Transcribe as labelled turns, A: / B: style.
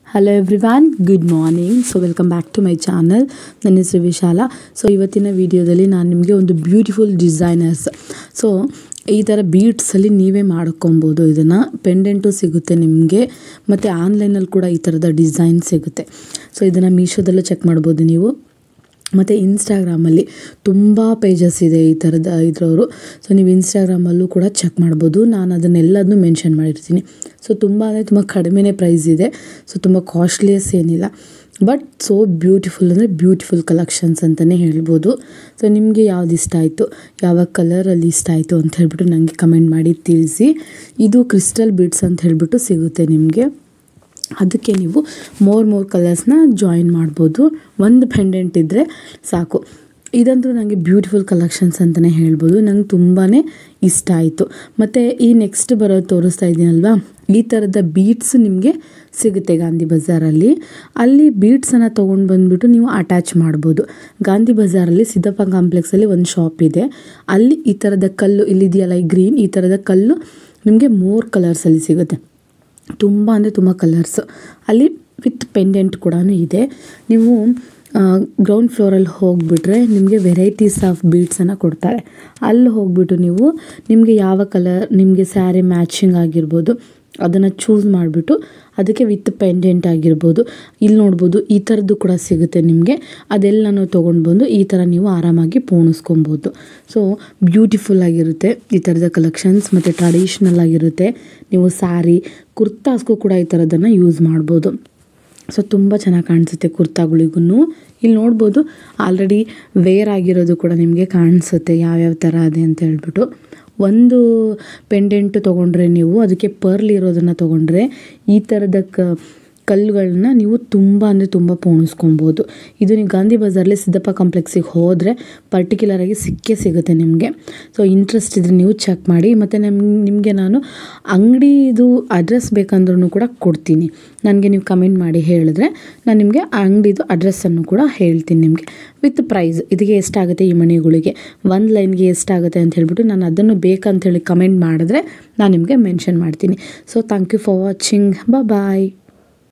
A: hello everyone good morning so welcome back to my channel ನನ್ನ ಹೆಸರು ವಿಶಾಲ so ಇವತ್ತಿನ ವಿಡಿಯೋದಲ್ಲಿ ನಾನು ನಿಮಗೆ ಒಂದು ಬ್ಯೂಟಿಫುಲ್ ಡಿಸೈನರ್ಸ್ ಸೊ ಈ ಥರ ಬೀಟ್ಸಲ್ಲಿ ನೀವೇ ಮಾಡ್ಕೊಬೋದು ಇದನ್ನು ಪೆಂಡೆಂಟು ಸಿಗುತ್ತೆ ನಿಮಗೆ ಮತ್ತು ಆನ್ಲೈನಲ್ಲಿ ಕೂಡ ಈ ಥರದ ಡಿಸೈನ್ ಸಿಗುತ್ತೆ ಸೊ ಇದನ್ನು ಮೀಶೋದಲ್ಲೂ ಚೆಕ್ ಮಾಡ್ಬೋದು ನೀವು ಮತ್ತು ಇನ್ಸ್ಟಾಗ್ರಾಮಲ್ಲಿ ತುಂಬ ಪೇಜಸ್ ಇದೆ ಈ ಥರದ ಇದ್ರವರು ಸೊ ನೀವು ಇನ್ಸ್ಟಾಗ್ರಾಮಲ್ಲೂ ಕೂಡ ಚೆಕ್ ಮಾಡ್ಬೋದು ನಾನು ಅದನ್ನೆಲ್ಲದನ್ನೂ ಮೆನ್ಷನ್ ಮಾಡಿರ್ತೀನಿ ಸೊ ತುಂಬ ಅಂದರೆ ತುಂಬ ಕಡಿಮೆನೇ ಪ್ರೈಸ್ ಇದೆ ಸೊ ತುಂಬ ಕಾಸ್ಟ್ಲಿಯಸ್ ಏನಿಲ್ಲ ಬಟ್ ಸೋ ಬ್ಯೂಟಿಫುಲ್ ಅಂದರೆ ಬ್ಯೂಟಿಫುಲ್ ಕಲೆಕ್ಷನ್ಸ್ ಅಂತಲೇ ಹೇಳ್ಬೋದು ಸೊ ನಿಮಗೆ ಯಾವ್ದು ಇಷ್ಟ ಆಯಿತು ಯಾವ ಕಲರಲ್ಲಿ ಇಷ್ಟ ಆಯಿತು ಅಂತ ಹೇಳ್ಬಿಟ್ಟು ನನಗೆ ಕಮೆಂಟ್ ಮಾಡಿ ತಿಳಿಸಿ ಇದು ಕ್ರಿಸ್ಟಲ್ ಬೀಡ್ಸ್ ಅಂತ ಹೇಳ್ಬಿಟ್ಟು ಸಿಗುತ್ತೆ ನಿಮಗೆ ಅದಕ್ಕೆ ನೀವು ಮೋರ್ ಮೋರ್ ಕಲರ್ಸ್ನ ಜಾಯಿನ್ ಮಾಡ್ಬೋದು ಒಂದು ಪೆಂಡೆಂಟ್ ಇದ್ದರೆ ಸಾಕು ಇದಂತೂ ನನಗೆ ಬ್ಯೂಟಿಫುಲ್ ಕಲೆಕ್ಷನ್ಸ್ ಅಂತಲೇ ಹೇಳ್ಬೋದು ನಂಗೆ ತುಂಬಾ ಇಷ್ಟ ಆಯಿತು ಮತ್ತು ಈ ನೆಕ್ಸ್ಟ್ ಬರೋದು ತೋರಿಸ್ತಾ ಇದ್ದೀನಲ್ವಾ ಈ ಥರದ ಬೀಟ್ಸ್ ನಿಮಗೆ ಸಿಗುತ್ತೆ ಗಾಂಧಿ ಬಜಾರಲ್ಲಿ ಅಲ್ಲಿ ಬೀಟ್ಸನ್ನು ತೊಗೊಂಡು ಬಂದುಬಿಟ್ಟು ನೀವು ಅಟ್ಯಾಚ್ ಮಾಡ್ಬೋದು ಗಾಂಧಿ ಬಜಾರಲ್ಲಿ ಸಿದ್ದಪ್ಪ ಕಾಂಪ್ಲೆಕ್ಸಲ್ಲಿ ಒಂದು ಶಾಪ್ ಇದೆ ಅಲ್ಲಿ ಈ ಥರದ ಕಲ್ಲು ಇಲ್ಲಿದೆಯಲ್ಲ ಈ ಗ್ರೀನ್ ಈ ಥರದ ಕಲ್ಲು ನಿಮಗೆ ಮೋರ್ ಕಲರ್ಸಲ್ಲಿ ಸಿಗುತ್ತೆ ತುಂಬ ಅಂದರೆ ತುಂಬ ಕಲರ್ಸ್ ಅಲ್ಲಿ ವಿತ್ ಪೆಂಡೆಂಟ್ ಕೂಡ ಇದೆ ನೀವು ಗ್ರೌಂಡ್ ಫ್ಲೋರಲ್ಲಿ ಹೋಗಿಬಿಟ್ರೆ ನಿಮಗೆ ವೆರೈಟೀಸ್ ಆಫ್ ಬೀಡ್ಸನ್ನು ಕೊಡ್ತಾರೆ ಅಲ್ಲಿ ಹೋಗ್ಬಿಟ್ಟು ನೀವು ನಿಮಗೆ ಯಾವ ಕಲರ್ ನಿಮಗೆ ಸ್ಯಾರಿ ಮ್ಯಾಚಿಂಗ್ ಆಗಿರ್ಬೋದು ಅದನ್ನು ಚೂಸ್ ಮಾಡಿಬಿಟ್ಟು ಅದಕ್ಕೆ ವಿತ್ ಪೆಂಡೆಂಟ್ ಆಗಿರ್ಬೋದು ಇಲ್ಲಿ ನೋಡ್ಬೋದು ಈ ಥರದ್ದು ಕೂಡ ಸಿಗುತ್ತೆ ನಿಮಗೆ ಅದೆಲ್ಲನೂ ತೊಗೊಂಡು ಬಂದು ಈ ಥರ ನೀವು ಆರಾಮಾಗಿ ಪೋಣಿಸ್ಕೊಬೋದು ಸೊ ಬ್ಯೂಟಿಫುಲ್ ಆಗಿರುತ್ತೆ ಈ ಥರದ ಕಲೆಕ್ಷನ್ಸ್ ಮತ್ತು ಟ್ರೆಡಿಷ್ನಲ್ ಆಗಿರುತ್ತೆ ನೀವು ಸ್ಯಾರಿ ಕುರ್ತಾಸ್ಗೂ ಕೂಡ ಈ ಥರದನ್ನು ಯೂಸ್ ಮಾಡ್ಬೋದು ಸೊ ತುಂಬ ಚೆನ್ನಾಗಿ ಕಾಣಿಸುತ್ತೆ ಕುರ್ತಾಗಳಿಗೂ ಇಲ್ಲಿ ನೋಡ್ಬೋದು ಆಲ್ರೆಡಿ ವೇರ್ ಆಗಿರೋದು ಕೂಡ ನಿಮಗೆ ಕಾಣಿಸುತ್ತೆ ಯಾವ್ಯಾವ ಥರ ಇದೆ ಅಂತ ಹೇಳ್ಬಿಟ್ಟು ಒಂದು ಪೆಂಡೆಂಟ್ ತೊಗೊಂಡ್ರೆ ನೀವು ಅದಕ್ಕೆ ಪರ್ಲ್ ಇರೋದನ್ನು ತೊಗೊಂಡ್ರೆ ಈ ಥರದ ಕ ಕಲ್ಲುಗಳನ್ನ ನೀವು ತುಂಬ ಅಂದರೆ ತುಂಬ ಪೋಣಿಸ್ಕೊಬೋದು ಇದು ನೀವು ಗಾಂಧಿ ಬಜಾರ್ಲಿ ಸಿದ್ದಪ್ಪ ಕಾಂಪ್ಲೆಕ್ಸಿಗೆ ಹೋದರೆ ಪರ್ಟಿಕ್ಯುಲರಾಗಿ ಸಿಕ್ಕೇ ಸಿಗುತ್ತೆ ನಿಮಗೆ ಸೊ ಇಂಟ್ರೆಸ್ಟ್ ಇದ್ದರೆ ನೀವು ಚೆಕ್ ಮಾಡಿ ಮತ್ತು ನಮ್ಗೆ ನಿಮಗೆ ನಾನು ಅಂಗಡಿದು ಅಡ್ರೆಸ್ ಬೇಕಂದ್ರೂ ಕೂಡ ಕೊಡ್ತೀನಿ ನನಗೆ ನೀವು ಕಮೆಂಟ್ ಮಾಡಿ ಹೇಳಿದ್ರೆ ನಾನು ನಿಮಗೆ ಆ ಅಂಗಡಿದು ಅಡ್ರೆಸ್ಸನ್ನು ಕೂಡ ಹೇಳ್ತೀನಿ ನಿಮಗೆ ವಿತ್ ಪ್ರೈಸ್ ಇದಕ್ಕೆ ಎಷ್ಟಾಗುತ್ತೆ ಈ ಮಣಿಗಳಿಗೆ ಒಂದು ಲೈನ್ಗೆ ಎಷ್ಟಾಗುತ್ತೆ ಅಂತ ಹೇಳ್ಬಿಟ್ಟು ನಾನು ಅದನ್ನು ಬೇಕಂತೇಳಿ ಕಮೆಂಟ್ ಮಾಡಿದ್ರೆ ನಾನು ನಿಮಗೆ ಮೆನ್ಷನ್ ಮಾಡ್ತೀನಿ so thank you for watching bye